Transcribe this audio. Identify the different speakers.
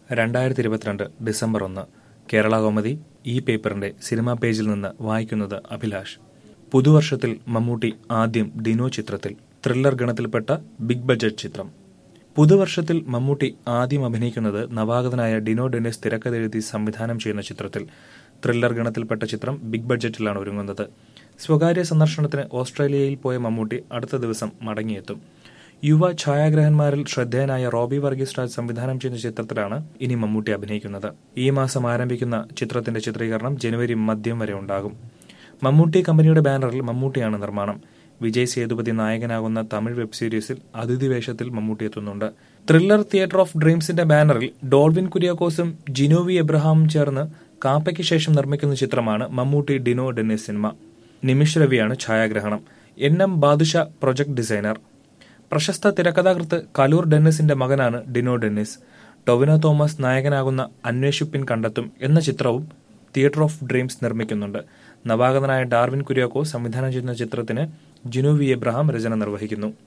Speaker 1: രണ്ടായിരത്തി ഇരുപത്തിരണ്ട് ഡിസംബർ ഒന്ന് കേരള കോമതി ഈ പേപ്പറിന്റെ സിനിമാ പേജിൽ നിന്ന് വായിക്കുന്നത് അഭിലാഷ് പുതുവർഷത്തിൽ മമ്മൂട്ടി ആദ്യം ഡിനോ ചിത്രത്തിൽ ത്രില്ലർ ഗണത്തിൽപ്പെട്ട ബിഗ് ബഡ്ജറ്റ് ചിത്രം പുതുവർഷത്തിൽ മമ്മൂട്ടി ആദ്യം അഭിനയിക്കുന്നത് നവാഗതനായ ഡിനോ ഡെന്നിസ് തിരക്കഥെഴുതി സംവിധാനം ചെയ്യുന്ന ചിത്രത്തിൽ ത്രില്ലർ ഗണത്തിൽപ്പെട്ട ചിത്രം ബിഗ് ബഡ്ജറ്റിലാണ് ഒരുങ്ങുന്നത് സ്വകാര്യ സന്ദർശനത്തിന് ഓസ്ട്രേലിയയിൽ പോയ മമ്മൂട്ടി അടുത്ത ദിവസം മടങ്ങിയെത്തും യുവ ഛായാഗ്രഹന്മാരിൽ ശ്രദ്ധേയനായ റോബി വർഗീസ് രാജ് സംവിധാനം ചെയ്യുന്ന ചിത്രത്തിലാണ് ഇനി മമ്മൂട്ടി അഭിനയിക്കുന്നത് ഈ മാസം ആരംഭിക്കുന്ന ചിത്രത്തിന്റെ ചിത്രീകരണം ജനുവരി മധ്യം വരെ ഉണ്ടാകും മമ്മൂട്ടി കമ്പനിയുടെ ബാനറിൽ മമ്മൂട്ടിയാണ് നിർമ്മാണം വിജയ് സേതുപതി നായകനാകുന്ന തമിഴ് വെബ് സീരീസിൽ അതിഥി വേഷത്തിൽ മമ്മൂട്ടി എത്തുന്നുണ്ട് ത്രില്ലർ തിയേറ്റർ ഓഫ് ഡ്രീംസിന്റെ ബാനറിൽ ഡോൾവിൻ കുര്യാക്കോസും ജിനോവി എബ്രഹാമും ചേർന്ന് കാപ്പയ്ക്ക് ശേഷം നിർമ്മിക്കുന്ന ചിത്രമാണ് മമ്മൂട്ടി ഡിനോ ഡെന്നിസ് സിനിമ നിമിഷ് രവിയാണ് ഛായാഗ്രഹണം N M Badusha project designer പ്രശസ്ത തിരക്കഥാകൃത്ത് കലൂർ ഡെന്നിസിന്റെ മകനാണ് ഡിനോ ഡെന്നിസ് ടൊവിനോ തോമസ് നായകനാകുന്ന അന്വേഷിപ്പിൻ കണ്ടെത്തും എന്ന ചിത്രവും തിയേറ്റർ ഓഫ് ഡ്രീംസ് നിർമ്മിക്കുന്നുണ്ട് നവാഗതനായ ഡാർവിൻ കുര്യാക്കോ സംവിധാനം ചെയ്യുന്ന ചിത്രത്തിന് ജിനു വി എബ്രഹാം രചന നിർവഹിക്കുന്നു